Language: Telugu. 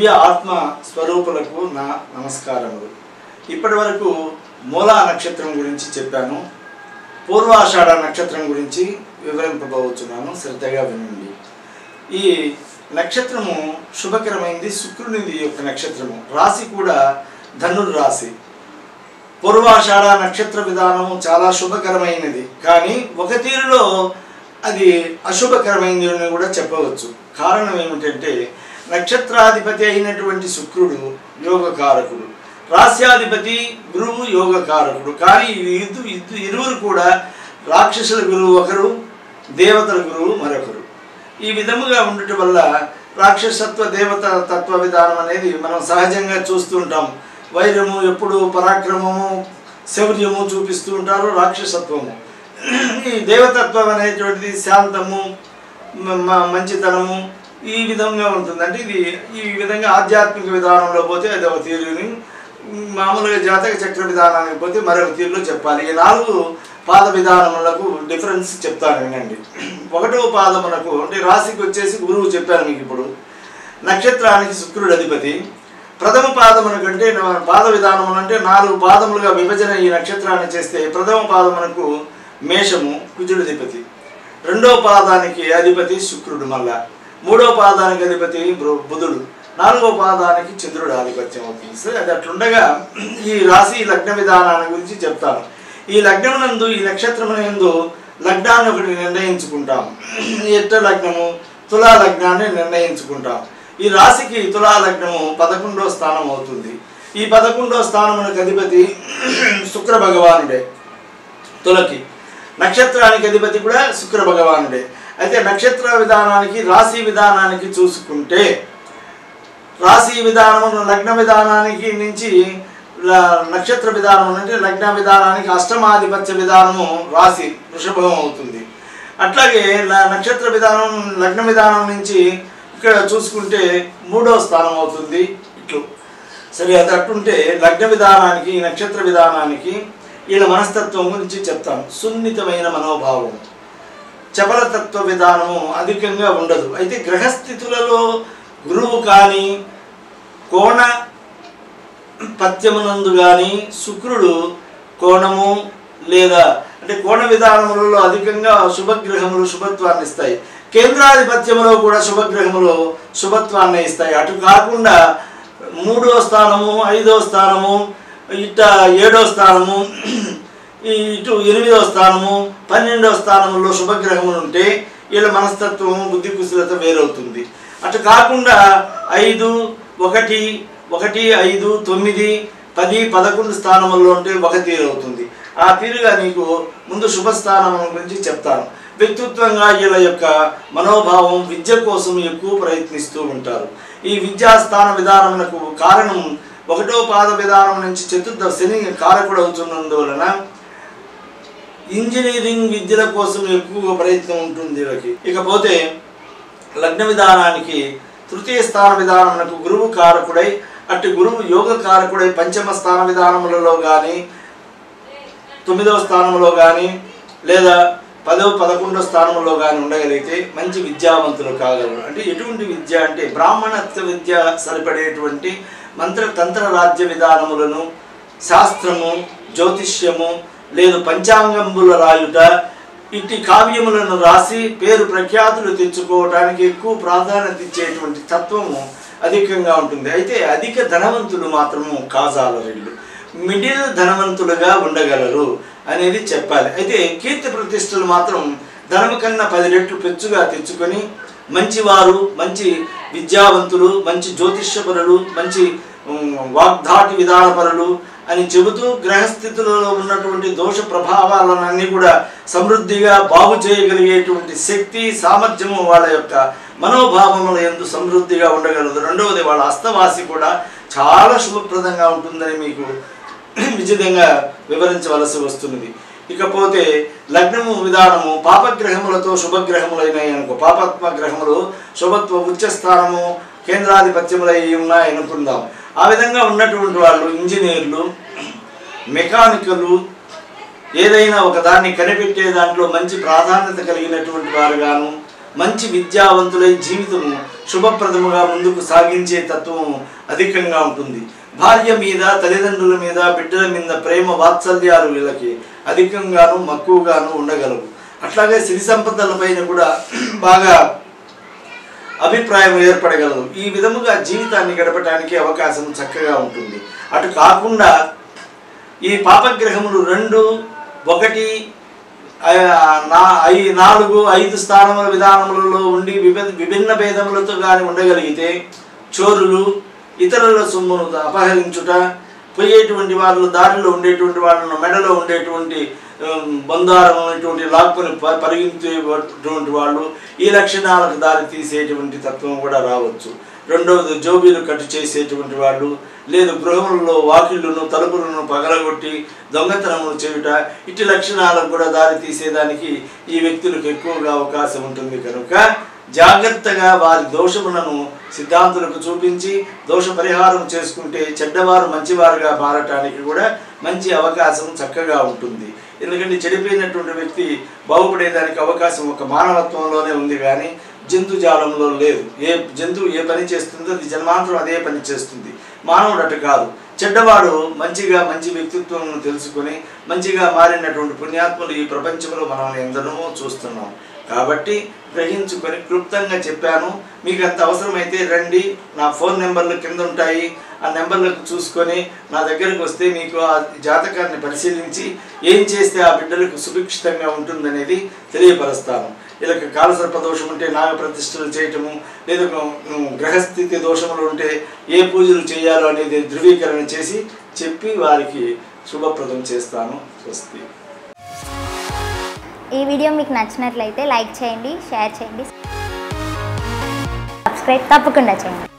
దివ్య ఆత్మ స్వరూపులకు నా నమస్కారములు ఇప్పటి వరకు మూలా నక్షత్రం గురించి చెప్పాను పూర్వాషాఢ నక్షత్రం గురించి వివరింపబోతున్నాను శ్రద్ధగా వినండి ఈ నక్షత్రము శుభకరమైంది శుక్రునిది యొక్క నక్షత్రము రాశి కూడా ధనుర్ రాశి పూర్వాషాఢ నక్షత్ర విధానము చాలా శుభకరమైనది కానీ ఒక తీరులో అది అశుభకరమైనది అని కూడా చెప్పవచ్చు కారణం ఏమిటంటే నక్షత్రాధిపతి అయినటువంటి శుక్రుడు యోగకారకుడు రాస్యాధిపతి గురువు యోగకారకుడు కానీ ఇది ఇది ఇరువురు కూడా రాక్షసుల గురువు ఒకరు దేవతల గురువు మరొకరు ఈ విధముగా ఉండటం వల్ల రాక్షసత్వ దేవత తత్వ విధానం అనేది మనం సహజంగా చూస్తుంటాం వైరము ఎప్పుడు పరాక్రమము శౌర్యము చూపిస్తూ ఉంటారు రాక్షసత్వము ఈ దేవతత్వం అనేటువంటిది శాంతము మ- మ- మంచితనము ఈ విధంగా ఉంటుంది అంటే ఇది ఈ విధంగా ఆధ్యాత్మిక విధానంలో పోతే అది ఒక తీరుని మామూలుగా జాతక చక్ర విధానానికి పోతే మరొక తీరులో చెప్పాలి ఈ నాలుగు పాద విధానములకు డిఫరెన్స్ చెప్తాను వినండి ఒకటో పాదమునకు అంటే రాశికి వచ్చేసి గురువు చెప్పాను మీకు ఇప్పుడు నక్షత్రానికి శుక్రుడు అధిపతి ప్రథమ పాదమునకంటే నా- పాద విధానములు అంటే నాలుగు పాదములుగా విభజన ఈ నక్షత్రాన్ని చేస్తే ప్రథమ పాదమునకు మేషము కుజుడు అధిపతి రెండో పాదానికి అధిపతి శుక్రుడు మళ్ళా మూడో పాదానికి అధిపతి బృ- బుధుడు నాలుగో పాదానికి చంద్రుడు ఆధిపత్యం అవుతుంది సరే అది అట్లుండగా ఈ రాశి లగ్న విధానాన్ని గురించి చెప్తాను ఈ లగ్నమునందు ఈ నక్షత్రమునందు లగ్నాన్ని ఒకటి నిర్ణయించుకుంటాం ఎట్ట లగ్నము తులా లగ్నాన్ని నిర్ణయించుకుంటాం ఈ రాశికి తులా లగ్నము పదకొండో స్థానం అవుతుంది ఈ పదకొండో స్థానమునకు అధిపతి శుక్ర భగవానుడే తులకి నక్షత్రానికి అధిపతి కూడా శుక్ర భగవానుడే అయితే నక్షత్ర విధానానికి రాశి విధానానికి చూసుకుంటే రాశి విధానము లగ్న విధానానికి నుంచి ల- నక్షత్ర విధానం అంటే లగ్న విధానానికి అష్టమాధిపత్య విధానము రాశి వృషభం అవుతుంది అట్లాగే ల- నక్షత్ర విధానం లగ్న విధానం నుంచి ఇక్కడ చూసుకుంటే మూడో స్థానం అవుతుంది ఇట్లు సరే అది అట్టుంటే లగ్న విధానానికి నక్షత్ర విధానానికి వీళ్ళ మనస్తత్వం గురించి చెప్తాను సున్నితమైన మనోభావం చపలతత్వ విధానము అధికంగా ఉండదు అయితే గ్రహస్థితులలో గురువు కానీ కోణ పత్యమునందు కానీ శుక్రుడు కోణము లేదా అంటే కోణ విధానములలో అధికంగా శుభగ్రహములు శుభత్వాన్ని ఇస్తాయి కేంద్రాధిపత్యములో కూడా శుభగ్రహములు శుభత్వాన్ని ఇస్తాయి అటు కాకుండా మూడో స్థానము ఐదో స్థానము ఇట్ట ఏడో స్థానము ఈ ఇటు ఎనిమిదో స్థానము పన్నెండో స్థానంలో శుభగ్రహములు ఉంటే వీళ్ళ మనస్తత్వం బుద్ధి కుశలత వేరవుతుంది అటు కాకుండా ఐదు ఒకటి ఒకటి ఐదు తొమ్మిది పది పదకొండు స్థానముల్లో ఉంటే ఒక తీరు అవుతుంది ఆ తీరుగా నీకు ముందు శుభస్థానం గురించి చెప్తాను వ్యక్తిత్వంగా వీళ్ళ యొక్క మనోభావం విద్య కోసం ఎక్కువ ప్రయత్నిస్తూ ఉంటారు ఈ విద్యా స్థాన విధానమునకు కారణం ఒకటో పాద విధానం నుంచి చతుర్థ శని కారకుడు అవుతున్నందువలన ఇంజనీరింగ్ విద్యల కోసం ఎక్కువ ప్రయత్నం ఉంటుంది వీళ్ళకి ఇకపోతే లగ్న విధానానికి తృతీయ స్థాన విధానమునకు గురువు కారకుడై అటు గురువు యోగ కారకుడై పంచమ స్థాన విధానములలో కానీ తొమ్మిదవ స్థానంలో కానీ లేదా పదవ పదకొండవ స్థానంలో కానీ ఉండగలిగితే మంచి విద్యావంతులు కాగలరు అంటే ఎటువంటి విద్య అంటే బ్రాహ్మణత్వ విద్య సరిపడేటువంటి మంత్ర తంత్ర రాజ్య విధానములను శాస్త్రము జ్యోతిష్యము లేదు పంచాంగంబుల రాయుట ఇట్టి కావ్యములను రాసి పేరు ప్రఖ్యాతులు తెచ్చుకోవటానికి ఎక్కువ ప్రాధాన్యత ఇచ్చేటువంటి తత్వము అధికంగా ఉంటుంది అయితే అధిక ధనవంతులు మాత్రము కాజాలరిల్లు మిడిల్ ధనవంతులుగా ఉండగలరు అనేది చెప్పాలి అయితే కీర్తి ప్రతిష్టలు మాత్రం ధనము కన్నా పది రెట్లు పెచ్చుగా తెచ్చుకొని మంచివారు మంచి విద్యావంతులు మంచి జ్యోతిష్యపరులు మంచి ఉమ్, వాగ్ధాటి విధానపరులు అని చెబుతూ గ్రహస్థితులలో ఉన్నటువంటి దోష ప్రభావాలన్నీ కూడా సమృద్ధిగా బాగు చేయగలిగేటువంటి శక్తి సామర్థ్యము వాళ్ళ యొక్క మనోభావముల ఎందు సమృద్ధిగా ఉండగలదు రెండవది వాళ్ళ అస్తవాసి కూడా చాలా శుభప్రదంగా ఉంటుందని మీకు విచితంగా వివరించవలసి వస్తున్నది ఇకపోతే లగ్నము విధానము పాపగ్రహములతో శుభగ్రహములైనాయి అనుకో పాపాత్మ గ్రహములు శుభత్వ ఉచ్చస్థానము కేంద్రాధిపత్యములై ఉన్నాయి అనుకుందాం ఆ విధంగా ఉన్నటువంటి వాళ్ళు ఇంజనీర్లు మెకానికలు ఏదైనా ఒక దాన్ని కనిపెట్టే దాంట్లో మంచి ప్రాధాన్యత కలిగినటువంటి వారుగాను మంచి విద్యావంతులై జీవితము శుభప్రదముగా ముందుకు సాగించే తత్వం అధికంగా ఉంటుంది భార్య మీద తల్లిదండ్రుల మీద బిడ్డల మీద ప్రేమ వాత్సల్యాలు వీళ్ళకి అధికంగాను మక్కువగాను ఉండగలవు అట్లాగే సిరి సంపదలపైన కూడా బాగా అభిప్రాయం ఏర్పడగలదు ఈ విధముగా జీవితాన్ని గడపడానికి అవకాశం చక్కగా ఉంటుంది అటు కాకుండా ఈ పాపగ్రహములు రెండు ఒకటి ఆ, నా ఐ నాలుగు ఐదు స్థానముల విధానములలో ఉండి విభ విభిన్న భేదములతో కానీ ఉండగలిగితే చోరులు ఇతరుల సొమ్మును అపహరించుట పోయేటువంటి వాళ్ళు దారిలో ఉండేటువంటి వాళ్ళను మెడలో ఉండేటువంటి ఉమ్, బంగారం అనేటువంటి లాక్కుని ప- పరిగెత్తేటువంటి వాళ్ళు ఈ లక్షణాలకు దారి తీసేటువంటి తత్వం కూడా రావచ్చు రెండవది జోబీలు కట్టు చేసేటువంటి వాళ్ళు లేదు గృహములలో వాకిళ్ళను తలుపులను పగలగొట్టి దొంగతనములు చేయుట ఇటు లక్షణాలకు కూడా దారి తీసేదానికి ఈ వ్యక్తులకు ఎక్కువగా అవకాశం ఉంటుంది కనుక జాగ్రత్తగా వారి దోషములను సిద్ధాంతులకు చూపించి దోష పరిహారం చేసుకుంటే చెడ్డవారు మంచివారుగా మారటానికి కూడా మంచి అవకాశం చక్కగా ఉంటుంది ఎందుకంటే చెడిపోయినటువంటి వ్యక్తి బాగుపడేదానికి అవకాశం ఒక మానవత్వంలోనే ఉంది కానీ జంతుజాలంలో లేదు ఏ జంతువు ఏ పని చేస్తుందో అది జన్మాంతరం అదే పని చేస్తుంది మానవుడు అటు కాదు చెడ్డవాడు మంచిగా మంచి వ్యక్తిత్వం తెలుసుకొని మంచిగా మారినటువంటి పుణ్యాత్ములు ఈ ప్రపంచంలో మనం ఎందరో చూస్తున్నాం కాబట్టి గ్రహించుకొని క్లుప్తంగా చెప్పాను మీకు అంత అవసరమైతే రండి నా ఫోన్ నెంబర్లు కింద ఉంటాయి ఆ నెంబర్లకు చూసుకొని నా దగ్గరకు వస్తే మీకు ఆ జాతకాన్ని పరిశీలించి ఏం చేస్తే ఆ బిడ్డలకు సుభిక్షితంగా ఉంటుందనేది తెలియపరుస్తాను వీళ్ళకి కాలసర్ప దోషం ఉంటే నాగ ప్రతిష్టలు చేయటము లేదా ఉమ్, గ్రహస్థితి దోషములు ఉంటే ఏ పూజలు చేయాలో అనేది ధృవీకరణ చేసి చెప్పి వారికి శుభప్రదం చేస్తాను స్వస్తి ఈ వీడియో మీకు నచ్చినట్లయితే లైక్ చేయండి షేర్ చేయండి సబ్స్క్రైబ్ తప్పకుండా చేయండి